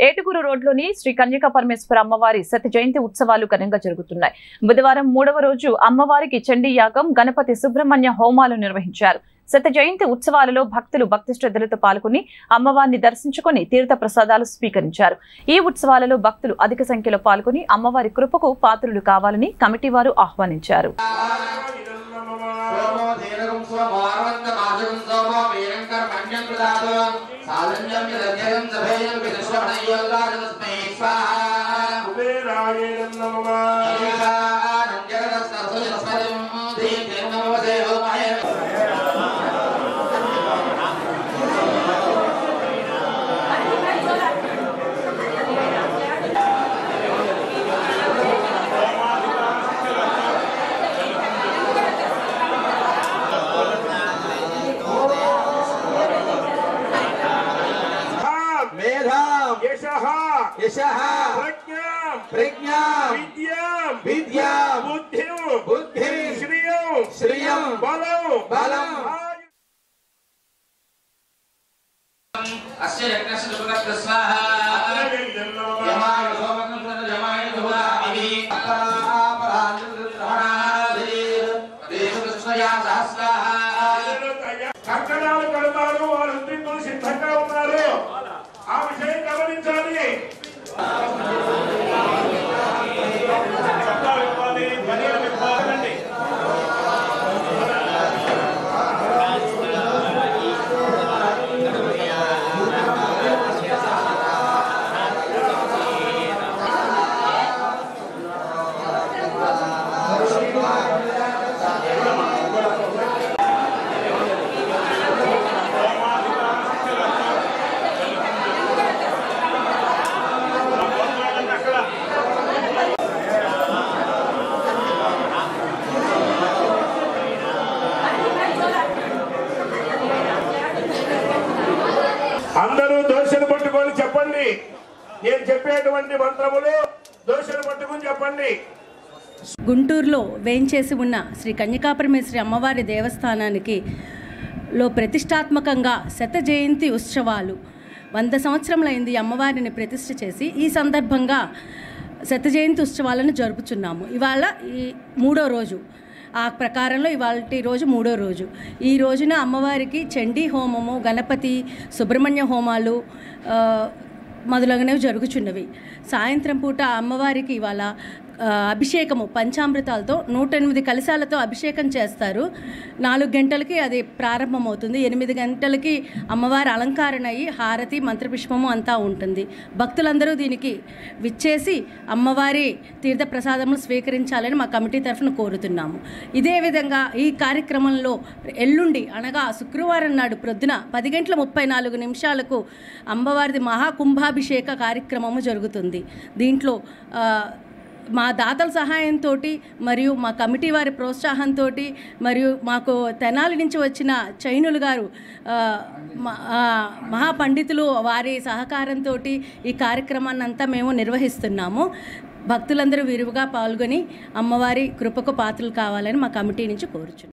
ఏటుగురు రోడ్లోని శ్రీ కన్యకా పరమేశ్వర అమ్మవారి సతి జయంతి ఉత్సవాలు ఘనంగా జరుగుతున్నాయి బుధవారం మూడవ రోజు అమ్మవారికి చండీ యాగం గణపతి సుబ్రహ్మణ్య హోమాలు నిర్వహించారు శత జయంతి ఉత్సవాలలో భక్తులు భక్తి శ్రద్ధలతో పాల్గొని అమ్మవారిని దర్శించుకుని తీర్థ ప్రసాదాలు స్వీకరించారు ఈ ఉత్సవాలలో భక్తులు అధిక సంఖ్యలో పాల్గొని అమ్మవారి కృపకు పాత్రులు కావాలని కమిటీ వారు ఆహ్వానించారు సోమో ధీరగం స్వమార్వంతమాజం సోమో వీరం కర్మణ్యం కృతాతు సాధన్యం యదధ్యయం సభేయం విశ్వణయోగాజతస్మై స్వాహా కుబేరాయేణ నమః అభిషానం జగదస్తస్వజస్పదం దీప్తిం నమోదే హోమాయ మేధాం మేధాం యశః యశః ప్రజ్ఞాం ప్రజ్ఞాం విద్యాం విద్యాం బుద్ధిం బుద్ధిం శ్రియం శ్రియం బలం బలం ఆయు- అస్య యజ్ఞస్య సుభగత్వ స్వాహా అగ్రవేణ నమః యమాయ సోమకం సున యమాయ దుహామి అపరాపరాంజలి దేవకృష్ణయా సహస్రాహ కంకణాలు కడతారు వారు ఉద్రిక్తులు సిద్ధంగా ఉన్నారు ఆ విషయం గమనించాలి అందరూ దోషను పట్టుకొని చెప్పండి నేను చెప్పేటువంటి మంత్రములు దోషను పట్టుకొని చెప్పండి గుంటూరులో వేంచేసి ఉన్న శ్రీ కన్యకాపరమేశ్వరి అమ్మవారి దేవస్థానానికి లో ప్రతిష్టాత్మకంగా శత జయంతి ఉత్సవాలు వంద సంవత్సరములైంది ఈ అమ్మవారిని ప్రతిష్ఠ చేసి ఈ సందర్భంగా శత జయంతి ఉత్సవాలను జరుపుచున్నాము ఇవాళ ఈ మూడో రోజు ఆ ప్రకారంలో ఇవాళ రోజు మూడో రోజు ఈ రోజున అమ్మవారికి చండీ హోమము గణపతి సుబ్రహ్మణ్య హోమాలు ఆ, మొదలగునవి జరుగుచున్నవి సాయంత్రం పూట అమ్మవారికి ఇవాళ ఆ, అభిషేకము పంచామృతాలతో నూట ఎనిమిది కలశాలతో అభిషేకం చేస్తారు నాలుగు గంటలకి అది ప్రారంభమవుతుంది ఎనిమిది గంటలకి అమ్మవారి అలంకరణ అయ్యి హారతి మంత్రపుష్పము అంతా ఉంటుంది భక్తులందరూ దీనికి విచ్చేసి అమ్మవారి తీర్థ ప్రసాదములు స్వీకరించాలని మా కమిటీ తరఫున కోరుతున్నాము ఇదే విధంగా ఈ కార్యక్రమంలో ఎల్లుండి అనగా శుక్రవారం నాడు ప్రొద్దున పది గంటల ముప్పై నాలుగు నిమిషాలకు అమ్మవారిది మహాకుంభాభిషేక కార్యక్రమము జరుగుతుంది దీంట్లో ఆ, మా దాతల సహాయంతో మరియు మా కమిటీ వారి ప్రోత్సాహంతో మరియు మాకు తెనాలి నుంచి వచ్చిన చైనులు గారు ఆ, మ- ఆ, మహాపండితులు వారి సహకారంతో ఈ కార్యక్రమాన్ని అంతా మేము నిర్వహిస్తున్నాము భక్తులందరూ విరివిగా పాల్గొని అమ్మవారి కృపకు పాత్రలు కావాలని మా కమిటీ నుంచి కోరుచున్నాం